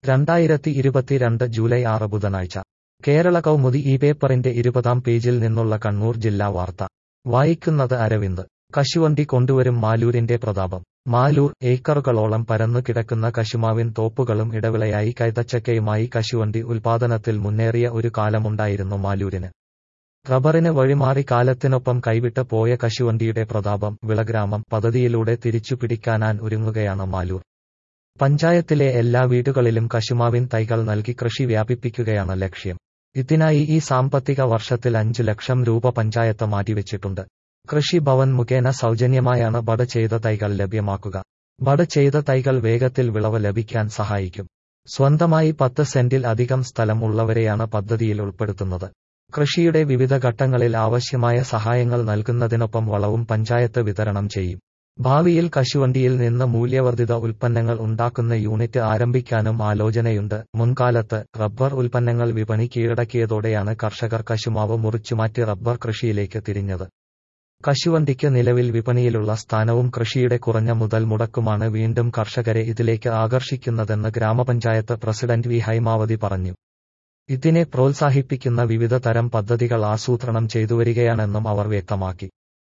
രണ്ടായിരത്തി ഇരുപത്തിരണ്ട് ജൂലൈ ആറ് ബുധനാഴ്ച കേരള കൗമുദി ഈ പേപ്പറിന്റെ ഇരുപതാം പേജിൽ നിന്നുള്ള കണ്ണൂർ ജില്ലാ വാർത്ത വായിക്കുന്നത് അരവിന്ദ് കശുവണ്ടി കൊണ്ടുവരും മാലൂരിന്റെ പ്രതാപം മാലൂർ ഏക്കറുകളോളം പരന്നു കിടക്കുന്ന കശുമാവിൻ തോപ്പുകളും ഇടവിളയായി കൈതച്ചക്കയുമായി കശുവണ്ടി ഉൽപാദനത്തിൽ മുന്നേറിയ ഒരു കാലമുണ്ടായിരുന്നു മാലൂരിന് റബ്ബറിന് വഴിമാറി കാലത്തിനൊപ്പം കൈവിട്ട് പോയ കശുവണ്ടിയുടെ പ്രതാപം വിളഗ്രാമം പദ്ധതിയിലൂടെ തിരിച്ചുപിടിക്കാനാൻ ഒരുങ്ങുകയാണ് മാലൂർ പഞ്ചായത്തിലെ എല്ലാ വീടുകളിലും കശുമാവിൻ തൈകൾ നൽകി കൃഷി വ്യാപിപ്പിക്കുകയാണ് ലക്ഷ്യം ഇതിനായി ഈ സാമ്പത്തിക വർഷത്തിൽ അഞ്ചു ലക്ഷം രൂപ പഞ്ചായത്ത് മാറ്റിവെച്ചിട്ടുണ്ട് കൃഷി ഭവൻ മുഖേന സൗജന്യമായാണ് ബഡ് ചെയ്ത തൈകൾ ലഭ്യമാക്കുക ബഡ് ചെയ്ത തൈകൾ വേഗത്തിൽ വിളവ് ലഭിക്കാൻ സഹായിക്കും സ്വന്തമായി പത്ത് സെന്റിൽ അധികം സ്ഥലം ഉള്ളവരെയാണ് പദ്ധതിയിൽ ഉൾപ്പെടുത്തുന്നത് കൃഷിയുടെ വിവിധ ഘട്ടങ്ങളിൽ ആവശ്യമായ സഹായങ്ങൾ നൽകുന്നതിനൊപ്പം വളവും പഞ്ചായത്ത് വിതരണം ചെയ്യും ഭാവിയിൽ കശുവണ്ടിയിൽ നിന്ന് മൂല്യവർദ്ധിത ഉൽപ്പന്നങ്ങൾ ഉണ്ടാക്കുന്ന യൂണിറ്റ് ആരംഭിക്കാനും ആലോചനയുണ്ട് മുൻകാലത്ത് റബ്ബർ ഉൽപ്പന്നങ്ങൾ വിപണി കീഴടക്കിയതോടെയാണ് കർഷകർ കശുമാവ് മുറിച്ചുമാറ്റി റബ്ബർ കൃഷിയിലേക്ക് തിരിഞ്ഞത് കശുവണ്ടിക്ക് നിലവിൽ വിപണിയിലുള്ള സ്ഥാനവും കൃഷിയുടെ കുറഞ്ഞ മുതൽ മുടക്കുമാണ് വീണ്ടും കർഷകരെ ഇതിലേക്ക് ആകർഷിക്കുന്നതെന്ന് ഗ്രാമപഞ്ചായത്ത് പ്രസിഡന്റ് വി ഹൈമാവതി പറഞ്ഞു ഇതിനെ പ്രോത്സാഹിപ്പിക്കുന്ന വിവിധ തരം പദ്ധതികൾ ആസൂത്രണം ചെയ്തുവരികയാണെന്നും അവർ വ്യക്തമാക്കി